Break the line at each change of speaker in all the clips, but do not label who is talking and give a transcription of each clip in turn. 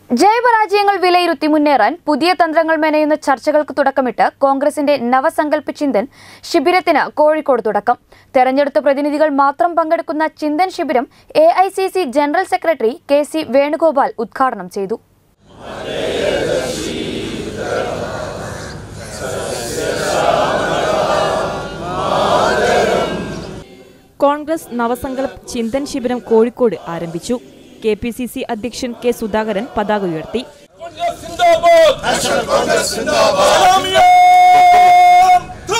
ജയപരാജയങ്ങൾ വിലയിരുത്തി മുന്നേറാൻ പുതിയ തന്ത്രങ്ങൾ മെനയുന്ന ചർച്ചകൾക്ക് തുടക്കമിട്ട് കോൺഗ്രസിന്റെ നവസങ്കല്പ ചിന്തൻ ശിബിരത്തിന് കോഴിക്കോട് തുടക്കം തെരഞ്ഞെടുത്ത പ്രതിനിധികൾ മാത്രം പങ്കെടുക്കുന്ന ചിന്തൻ ശിബിരം A general secretary K C Venugopal ഉദ്ഘാടനം ചെയ്തു
കോൺഗ്രസ് നവസങ്കല്പ് ചിന്തൻ ശിബിരം കോഴിക്കോട് ആരംഭിച്ചു കെ പി സി സി അധ്യക്ഷൻ കെ സുധാകരൻ പതാക ഉയർത്തി
കോൺഗ്രസ് സിന്ദാബാദ് സലാമിയോ ത്രോ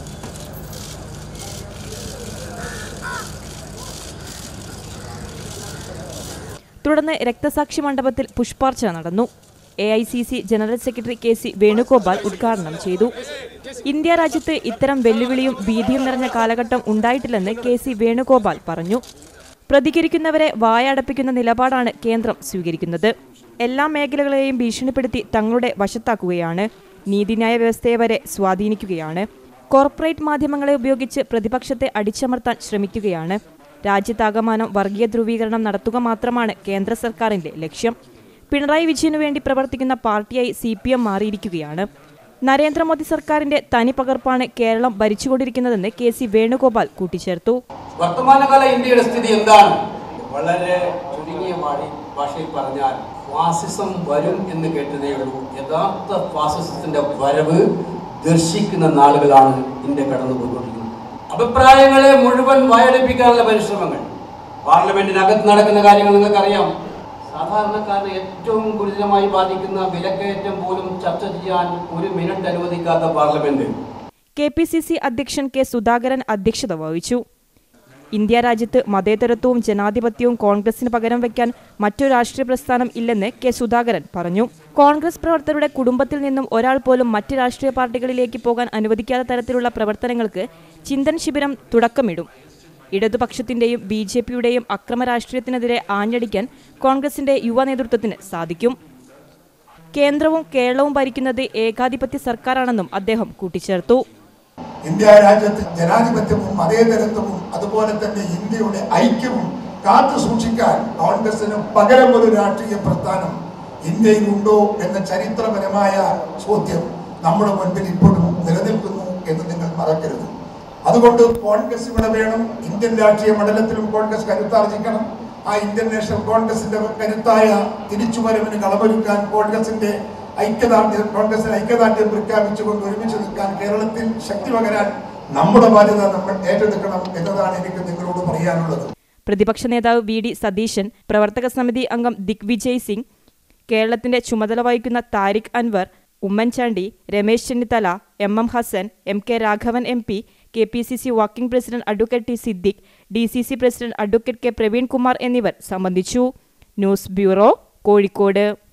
തുടർന്ന് രക്തസാക്ഷി മണ്ഡപത്തിൽ പുഷ്പാർച്ചന നടന്നു A I C C general secretary K C Venugopal ഉദ്ഘാടനം ചെയ്തു ഇന്ത്യ രാജ്യത്ത് ഇത്തരം വെല്ലുവിളിയും ഭീതിയും നിറഞ്ഞ കാലഘട്ടം ഉണ്ടായിട്ടില്ലെന്ന് കെ സി വേണുഗോപാൽ പറഞ്ഞു പ്രതികരിക്കുന്നവരെ വായടപ്പിക്കുന്ന നിലപാടാണ് കേന്ദ്രം സ്വീകരിക്കുന്നത് എല്ലാ മേഖലകളെയും ഭീഷണിപ്പെടുത്തി തങ്ങളുടെ വശത്താക്കുകയാണ് നീതിന്യായ വ്യവസ്ഥയെ വരെ സ്വാധീനിക്കുകയാണ് കോർപ്പറേറ്റ് മാധ്യമങ്ങളെ ഉപയോഗിച്ച് പ്രതിപക്ഷത്തെ അടിച്ചമർത്താൻ ശ്രമിക്കുകയാണ് രാജ്യത്താകമാനം വർഗീയ ധ്രുവീകരണം നടത്തുക മാത്രമാണ് കേന്ദ്ര സർക്കാരിന്റെ ലക്ഷ്യം പിണറായി വിജയനു വേണ്ടി പ്രവർത്തിക്കുന്ന പാർട്ടിയായി സി പി എം മാറിയിരിക്കുകയാണ് നരേന്ദ്രമോദി സർക്കാരിന്റെ തനി പകർപ്പാണ് കേരളം ഭരിച്ചുകൊണ്ടിരിക്കുന്നതെന്ന് കെ സി വേണുഗോപാൽ കൂട്ടിച്ചേർത്തു
വർത്തമാനകാല ഇന്ത്യയുടെ സ്ഥിതി എന്താണ് വളരെ ചുരുങ്ങിയ മാടി ഭാഷയിൽ പറഞ്ഞാൽ ഫാസിസം വരും എന്ന് കേട്ടതേ ഉള്ളൂ യഥാർത്ഥ ഫാസിസത്തിന്റെ വരവ് ദർശിക്കുന്ന നാളുകളാണ് ഇന്ത്യ കടന്നു പോയിക്കൊണ്ടിരിക്കുന്നത് അഭിപ്രായങ്ങളെ മുഴുവൻ വായടിപ്പിക്കാനുള്ള പരിശ്രമങ്ങൾ പാർലമെന്റിനകത്ത് നടക്കുന്ന കാര്യങ്ങൾ നിങ്ങൾക്കറിയാം സാധാരണക്കാരനെ ഏറ്റവും ഗുരുതരമായി ബാധിക്കുന്ന വിലക്കയറ്റം പോലും ചർച്ച ചെയ്യാൻ ഒരു മിനിറ്റ് അനുവദിക്കാത്ത parliament
K P C C അധ്യക്ഷൻ കെ സുധാകരൻ അധ്യക്ഷത വഹിച്ചു ഇന്ത്യ രാജ്യത്ത് മതേതരത്വവും ജനാധിപത്യവും കോൺഗ്രസിന് പകരം വയ്ക്കാൻ മറ്റൊരു രാഷ്ട്രീയ പ്രസ്ഥാനം ഇല്ലെന്ന് കെ സുധാകരൻ പറഞ്ഞു കോൺഗ്രസ് പ്രവർത്തകരുടെ കുടുംബത്തിൽ നിന്നും ഒരാൾ പോലും മറ്റ് രാഷ്ട്രീയ പാർട്ടികളിലേക്ക് പോകാൻ അനുവദിക്കാത്ത തരത്തിലുള്ള പ്രവർത്തനങ്ങൾക്ക് ചിന്തൻ ശിബിരം തുടക്കമിടും ഇടതുപക്ഷത്തിന്റെയും ബി ജെ പിയുടെയും അക്രമ രാഷ്ട്രീയത്തിനെതിരെ ആഞ്ഞടിക്കാൻ കോൺഗ്രസിന്റെ യുവ നേതൃത്വത്തിന് സാധിക്കും കേന്ദ്രവും കേരളവും ഭരിക്കുന്നത് ഏകാധിപത്യ സർക്കാരാണെന്നും അദ്ദേഹം കൂട്ടിച്ചേർത്തു
ഇന്ത്യ രാജ്യത്ത് ജനാധിപത്യവും മതേതരത്വവും അതുപോലെ തന്നെ ഇന്ത്യയുടെ ഐക്യവും കാത്തു സൂക്ഷിക്കാൻ കോൺഗ്രസിന് പകരം ഒരു രാഷ്ട്രീയ പ്രസ്ഥാനം ഇന്ത്യയിലുണ്ടോ എന്ന ചരിത്രപരമായ ചോദ്യം നമ്മുടെ മുൻപിൽ ഇപ്പോഴും നിലനിൽക്കുന്നു എന്ന് നിങ്ങൾ മറക്കരുത് അതുകൊണ്ട് കോൺഗ്രസ് ഇവിടെ വേണം ഇന്ത്യൻ രാഷ്ട്രീയ മണ്ഡലത്തിലും കോൺഗ്രസ് കരുത്താർജിക്കണം ആ ഇന്ത്യൻ നാഷണൽ കോൺഗ്രസിന്റെ കരുത്തായ തിരിച്ചുവരവിന് കളമൊരുക്കാൻ കോൺഗ്രസിന്റെ ഐക്യദാർഢ്യം കോൺഗ്രസിന് ഐക്യദാർഢ്യം പ്രഖ്യാപിച്ചുകൊണ്ട് ഒരുമിച്ച് നിൽക്കാൻ കേരളത്തിൽ ശക്തി പകരാൻ നമ്മുടെ ബാധ്യത നമ്മൾ ഏറ്റെടുക്കണം എന്നതാണ് എനിക്ക് നിങ്ങളോട് പറയാനുള്ളത്
പ്രതിപക്ഷ നേതാവ് വി ഡി സതീശൻ പ്രവർത്തക സമിതി അംഗം ദിഗ്വിജയ് സിംഗ് കേരളത്തിന്റെ ചുമതല വഹിക്കുന്ന Tariq Anwar Oommen Chandy Ramesh Chennithala M M Hassan M K Raghavan M P K P C C working president advocate T Siddique D C C president advocate K Praveen Kumar എന്നിവർ സംബന്ധിച്ചു ന്യൂസ് ബ്യൂറോ കോഴിക്കോട്